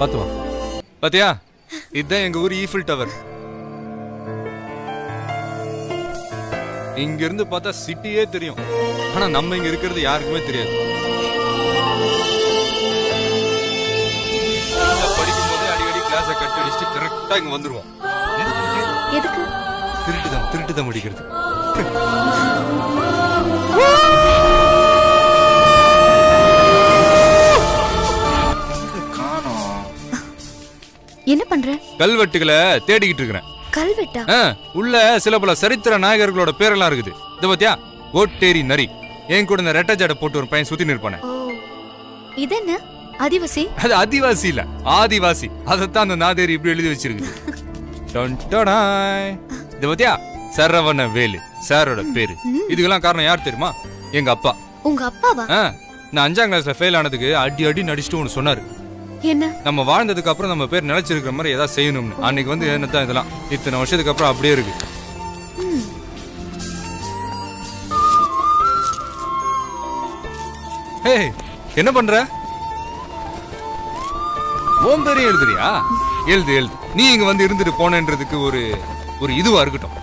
பார்த்து வா பாத்தியா இதுதான் எங்க ஊர் ஈஃபில் டவர் இங்க இருந்து பார்த்தா சிட்டியே தெரியும் ஆனா நம்ம இங்க இருக்கிறது யாருக்குமே தெரியாது நான் படிக்கும்போதே அடிக்கடி கிளாஸை கட் அடிச்சுட்டு கரெக்டா இங்க வந்துருவோம் எதுக்கு திருட்டுதான் திருட்டுதான் முடிக்கிறது என்ன பண்ற கல்வெட்டுகளை தேடிக்கிட்டு இருக்கிறேன் கல்வெட்டா ஆ, உள்ள சில பல சரித்திர நாயகர்களோட பேரெல்லாம் இருக்குது இது பாத்தியா ஓட்டேரி நரி என் கூட இந்த ரெட்டை ஜடை போட்டு ஒரு பையன் சுத்தி நிற்பானே ஓ இது என்ன ஆதிவாசி அது ஆதிவாசி இல்ல ஆதிவாசி அதைத்தான் அந்த நாதேரி இப்படி எழுதி வச்சிருக்கு டன் டடாய். இது பாத்தியா சரவண வேலு சாரோட பேரு இதுக்கெல்லாம் காரணம் யார் தெரியுமா எங்க அப்பா உங்க அப்பாவா ஆ, நான் அஞ்சாம் கிளாஸ்ல ஃபெயில் ஆனதுக்கு அடி அடி நடிச்சுட்டு ஒன்று சொன்னாரு என்ன நம்ம வாழ்ந்ததுக்கு அப்புறம் நம்ம பேர் நிலைச்சிருக்கிற மாதிரி ஏதாவது செய்யணும்னு அன்னைக்கு வந்து என்னத்தான் இதெல்லாம் இத்தனை வருஷத்துக்கு அப்புறம் அப்படியே இருக்கு ஹே என்ன பண்ற ஓம் பேரையும் எழுதுறியா எழுது எழுது நீ இங்க வந்து இருந்துட்டு போனேன்றதுக்கு ஒரு ஒரு இதுவா இருக்கட்டும்